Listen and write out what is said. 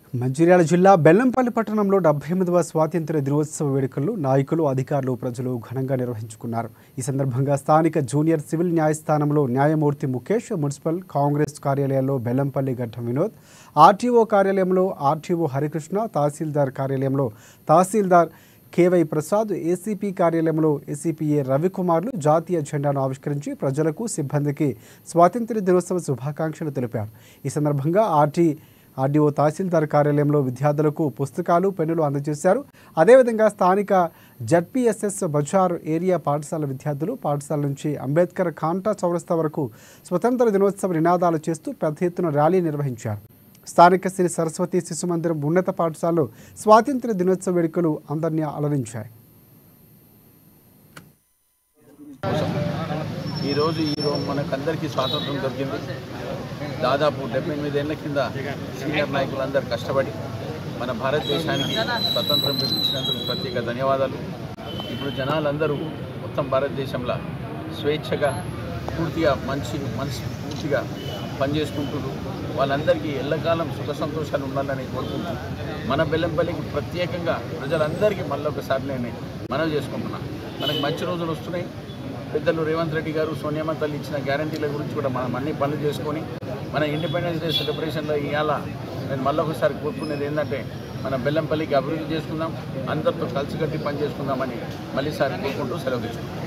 మంచిర్యాల జిల్లా బెల్లంపల్లి పట్టణంలో డెబ్బై ఎనిమిదవ స్వాతంత్ర్య దినోత్సవ వేడుకలు నాయకులు అధికారులు ప్రజలు ఘనంగా నిర్వహించుకున్నారు ఈ సందర్భంగా స్థానిక జూనియర్ సివిల్ న్యాయస్థానంలో న్యాయమూర్తి ముఖేష్ మున్సిపల్ కాంగ్రెస్ కార్యాలయంలో బెల్లంపల్లి గడ్డం వినోద్ ఆర్టీఓ కార్యాలయంలో ఆర్టీఓ హరికృష్ణ తహసీల్దార్ కార్యాలయంలో తహసీల్దార్ కేవై ప్రసాద్ ఏసీపీ కార్యాలయంలో ఏసీపీఏ రవికుమార్లు జాతీయ జెండాను ఆవిష్కరించి ప్రజలకు సిబ్బందికి స్వాతంత్ర్య దినోత్సవ శుభాకాంక్షలు తెలిపారు ఈ సందర్భంగా ఆర్టీ ఆర్డీఓ తహసీల్దార్ కార్యాలయంలో విద్యార్థులకు పుస్తకాలు పెన్నులు అందజేశారు అదేవిధంగా స్థానిక జడ్పీఎస్ఎస్ బజార్ ఏరియా పాఠశాల విద్యార్థులు పాఠశాల నుంచి అంబేద్కర్ కాంటా చౌరస్తా వరకు స్వతంత్ర దినోత్సవ నినాదాలు చేస్తూ పెద్ద ఎత్తున ర్యాలీ నిర్వహించారు స్థానిక శ్రీ సరస్వతి శిశు మందిరం ఉన్నత పాఠశాలలో స్వాతంత్ర్య దినోత్సవ వేడుకలు అందరినీ అలరించాయి ఈరోజు ఈరోజు మనకందరికీ స్వాతంత్రం దొరికింది దాదాపు డెబ్బై ఎనిమిదేళ్ల కింద సీనియర్ నాయకులందరూ కష్టపడి మన భారతదేశానికి స్వతంత్రం ఇచ్చినందుకు ప్రత్యేక ధన్యవాదాలు ఇప్పుడు జనాలందరూ మొత్తం భారతదేశంలో స్వేచ్ఛగా పూర్తిగా మంచి మనసు పూర్తిగా పనిచేసుకుంటున్నారు వాళ్ళందరికీ ఎల్లకాలం సుఖ సంతోషాలు ఉండాలని కోరుకుంటూ మన బెల్లంపల్లికి ప్రత్యేకంగా ప్రజలందరికీ మళ్ళీ ఒకసారి నేను మనవి చేసుకుంటున్నాను మనకు మంచి రోజులు వస్తున్నాయి పెద్దలు రేవంత్ రెడ్డి గారు సోనియమ్మ తల్లి ఇచ్చిన గ్యారంటీల గురించి కూడా మనం అన్ని పనులు చేసుకొని మన ఇండిపెండెన్స్ డే సెలబ్రేషన్లో ఇవాళ నేను మళ్ళీ ఒకసారి కోరుకునేది ఏంటంటే మన బెల్లంపల్లికి అభివృద్ధి చేసుకుందాం అందరితో కలిసికట్టి పని చేసుకుందామని మళ్ళీసారి కోరుకుంటూ సెలవు తీసుకుంటాం